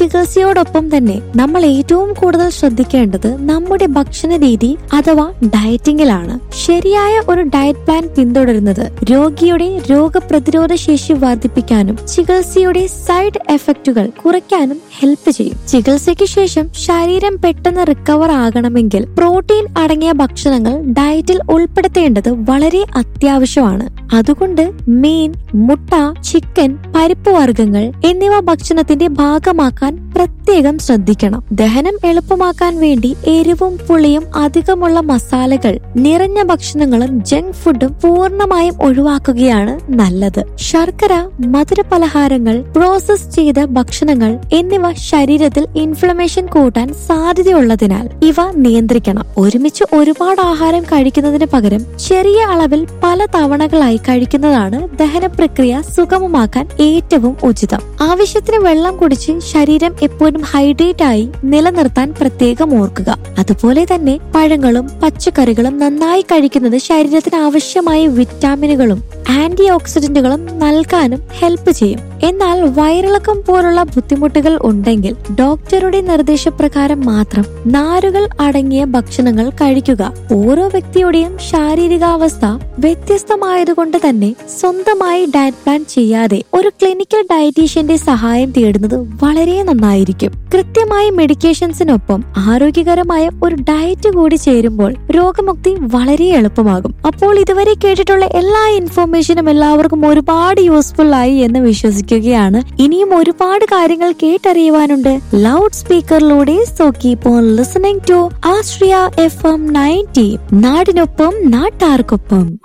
ചികിത്സയോടൊപ്പം തന്നെ നമ്മൾ ഏറ്റവും കൂടുതൽ ശ്രദ്ധിക്കേണ്ടത് നമ്മുടെ ഭക്ഷണ രീതി അഥവാ ഡയറ്റിംഗിലാണ് ശരിയായ ഒരു ഡയറ്റ് പ്ലാൻ പിന്തുടരുന്നത് രോഗിയുടെ രോഗപ്രതിരോധ ശേഷി വർദ്ധിപ്പിക്കാനും ചികിത്സയുടെ സൈഡ് എഫക്റ്റുകൾ കുറയ്ക്കാനും ഹെൽപ്പ് ചെയ്യും ചികിത്സയ്ക്ക് ശേഷം ശരീരം പെട്ടെന്ന് റിക്കവർ ആകണമെങ്കിൽ പ്രോട്ടീൻ അടങ്ങിയ ഭക്ഷണങ്ങൾ ഡയറ്റിൽ ഉൾപ്പെടുത്തേണ്ടത് വളരെ അത്യാവശ്യമാണ് അതുകൊണ്ട് മീൻ മുട്ട ചിക്കൻ പരിപ്പ് വർഗ്ഗങ്ങൾ എന്നിവ ഭക്ഷണത്തിന്റെ ഭാഗമാക്കാൻ പ്രത്യേകം ശ്രദ്ധിക്കണം ദഹനം എളുപ്പമാക്കാൻ വേണ്ടി എരിവും പുളിയും അധികമുള്ള മസാലകൾ നിറഞ്ഞ ഭക്ഷണങ്ങളും ജങ്ക് ഫുഡും പൂർണ്ണമായും ഒഴിവാക്കുകയാണ് നല്ലത് ശർക്കര മധുര പലഹാരങ്ങൾ പ്രോസസ് ചെയ്ത ഭക്ഷണങ്ങൾ എന്നിവ ശരീരത്തിൽ ഇൻഫ്ലമേഷൻ കൂട്ടാൻ സാധ്യതയുള്ളതിനാൽ ഇവ നിയന്ത്രിക്കണം ഒരുമിച്ച് ഒരുപാട് ആഹാരം കഴിക്കുന്നതിന് പകരം ചെറിയ അളവിൽ പല തവണകളായി കഴിക്കുന്നതാണ് ദഹന പ്രക്രിയ സുഗമമാക്കാൻ ഏറ്റവും ഉചിതം ആവശ്യത്തിന് വെള്ളം കുടിച്ച് ശരീരം എപ്പോഴും ഹൈഡ്രേറ്റ് ആയി നിലനിർത്താൻ പ്രത്യേകം ഓർക്കുക അതുപോലെ തന്നെ പഴങ്ങളും പച്ചക്കറികളും നന്നായി കഴിക്കുന്നത് ശരീരത്തിന് ആവശ്യമായ വിറ്റാമിനുകളും ആന്റി ഓക്സിഡന്റുകളും നൽകാനും ഹെൽപ്പ് ചെയ്യും എന്നാൽ വയറിളക്കം പോലുള്ള ബുദ്ധിമുട്ടുകൾ ഉണ്ടെങ്കിൽ ഡോക്ടറുടെ നിർദ്ദേശപ്രകാരം മാത്രം നാരുകൾ അടങ്ങിയ ഭക്ഷണങ്ങൾ കഴിക്കുക ഓരോ വ്യക്തിയുടെയും ശാരീരികാവസ്ഥ വ്യത്യസ്തമായതുകൊണ്ട് തന്നെ സ്വന്തമായി ഡയറ്റ് പ്ലാൻ ചെയ്യാതെ ഒരു ക്ലിനിക്കൽ ഡയറ്റീഷ്യന്റെ സഹായം തേടുന്നത് വളരെ നന്നായിരിക്കും കൃത്യമായ മെഡിക്കേഷൻസിനൊപ്പം ആരോഗ്യകരമായ ഒരു ഡയറ്റ് കൂടി ചേരുമ്പോൾ രോഗമുക്തി വളരെ എളുപ്പമാകും അപ്പോൾ ഇതുവരെ കേട്ടിട്ടുള്ള എല്ലാ ഇൻഫോർമേഷനും എല്ലാവർക്കും ഒരുപാട് യൂസ്ഫുൾ ആയി എന്ന് വിശ്വസിക്കുകയാണ് ഇനിയും ഒരുപാട് കാര്യങ്ങൾ കേട്ടറിയുവാനുണ്ട് ലൗഡ് സ്പീക്കറിലൂടെ so keep on listening to Asriya F M ninety നാടിനൊപ്പം നാട്ടാർക്കൊപ്പം